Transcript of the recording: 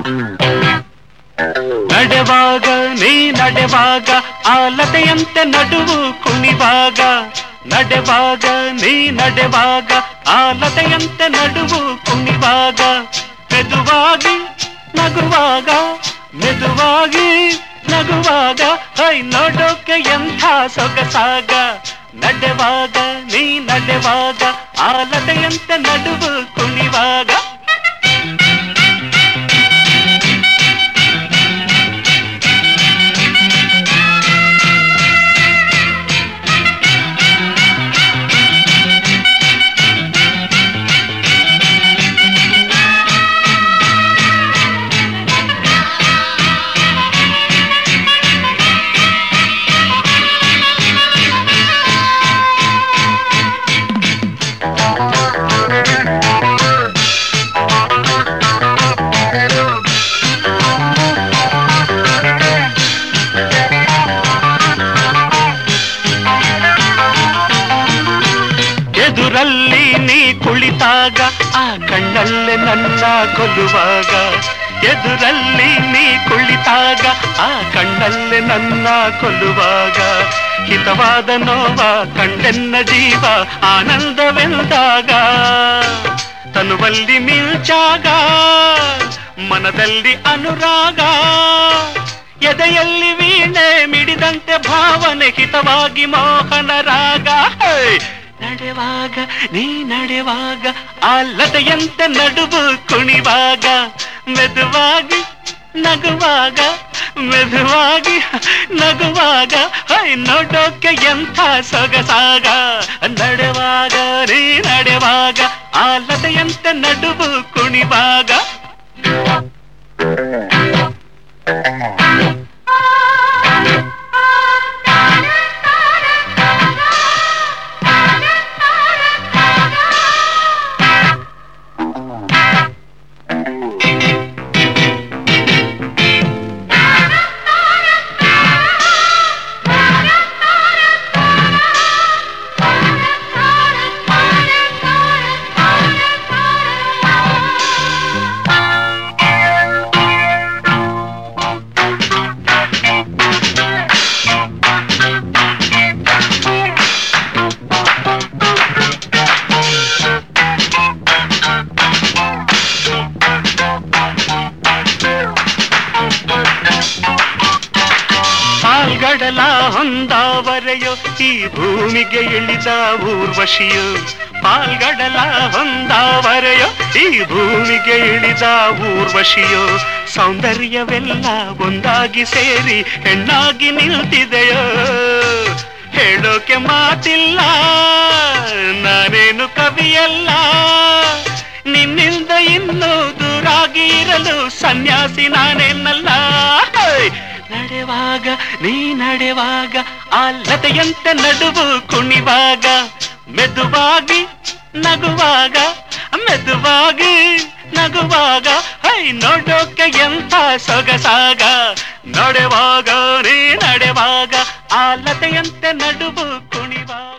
ನಡೆವಾಗ ನೀ ನಡೆವಾಗ ಆಲತೆಯಂತೆ ನಡುವು ಕುಣಿವಾಗ ನಡೆವಾಗ ನೀ ನಡೆವಾಗ ಆಲತೆಯಂತೆ ನಡುವು ಕುಣಿವಾಗ ಮೆದುವಾಗಿ ನಗುವಾಗ ಮೆದುವಾಗಿ ನಗುವಾಗ ಹೈ ನೋಡೋಕೆ ಎಂಥ ಸೊಗಸಾಗ ನಡೆವಾಗ ನೀ ನಡೆವಾಗ ಆಲತೆಯಂತೆ ನಡುವು ಕುಣಿವಾಗ ಎದುರಲ್ಲಿ ನೀ ಕುಳಿತಾಗ ಆ ಕಣ್ಣಲ್ಲೇ ನನ್ನ ಕೊಲ್ಲುವಾಗ ಎದುರಲ್ಲಿ ನೀ ಕುಳಿತಾಗ ಆ ಕಣ್ಣಲ್ಲೇ ನನ್ನ ಕೊಲ್ಲುವಾಗ ಹಿತವಾದ ನೋವ ಕಂಡೆನ್ನ ಜೀವ ಆನಂದವೆಂದಾಗ ತನುವಲ್ಲಿ ಮಿಲ್ಚಾಗ ಮನದಲ್ಲಿ ಅನುರಾಗ ಎದೆಯಲ್ಲಿ ವೀಣೆ ಮಿಡಿದಂತೆ ಭಾವನೆ ಹಿತವಾಗಿ ಮೋಹನ ರಾಗ ಹೇ! ನಡೆವಾಗ ನೀ ನಡೆವಾಗ ಆ ಲತೆಯಂತೆ ನಡುವು ಕುಣಿವಾಗ ಮೆದುವಾಗಿ ನಗುವಾಗ ಮೆದುವಾಗಿ ನಗುವಾಗ ಹೈ ನೋಡೋಕೆ ಎಂಥ ಸೊಗಸಾಗ ನಡೆವಾಗ ನೀ ನಡೆವಾಗ ಆ ಲತೆಯಂತೆ ನಡುವು ಕುಣಿವಾಗ ಪಾಲ್ಗಡಲ ಹೊಂದಾವರೆಯೋ ಈ ಭೂಮಿಗೆ ಇಳಿದ ಊರ್ವಶಿಯು ಪಾಲ್ಗಡಲ ಹೊಂದಾವರೆಯೋ ಈ ಭೂಮಿಗೆ ಇಳಿದ ಊರ್ವಶಿಯೋ ಸೌಂದರ್ಯವೆಲ್ಲ ಒಂದಾಗಿ ಸೇರಿ ಹೆಣ್ಣಾಗಿ ನಿಲ್ತಿದೆಯೋ ಹೇಳೋಕೆ ಮಾತಿಲ್ಲ ನಾನೇನು ಕವಿಯಲ್ಲ ನಿನ್ನಿಂದ ಇನ್ನೂ ದೂರಾಗಿ ಇರಲು ಸನ್ಯಾಸಿ ನಾನೇನಲ್ಲ ಹೈ! ನಡೆವಾಗ ನೀ ನಡೆವಾಗ ಆ ಲತೆಯಂತೆ ನಡುವು ಕುಣಿವಾಗ ಮೆದುವಾಗಿ ನಗುವಾಗ ಮೆದುವಾಗಿ ನಗುವಾಗ ಹೈ ನೋಡೋಕೆ ಎಂಥ ಸೊಗಸಾಗ ನಡೆವಾಗ ನೀ ನಡೆವಾಗ ಆ ಲತೆಯಂತೆ ನಡುವು ಕುಣಿವಾಗ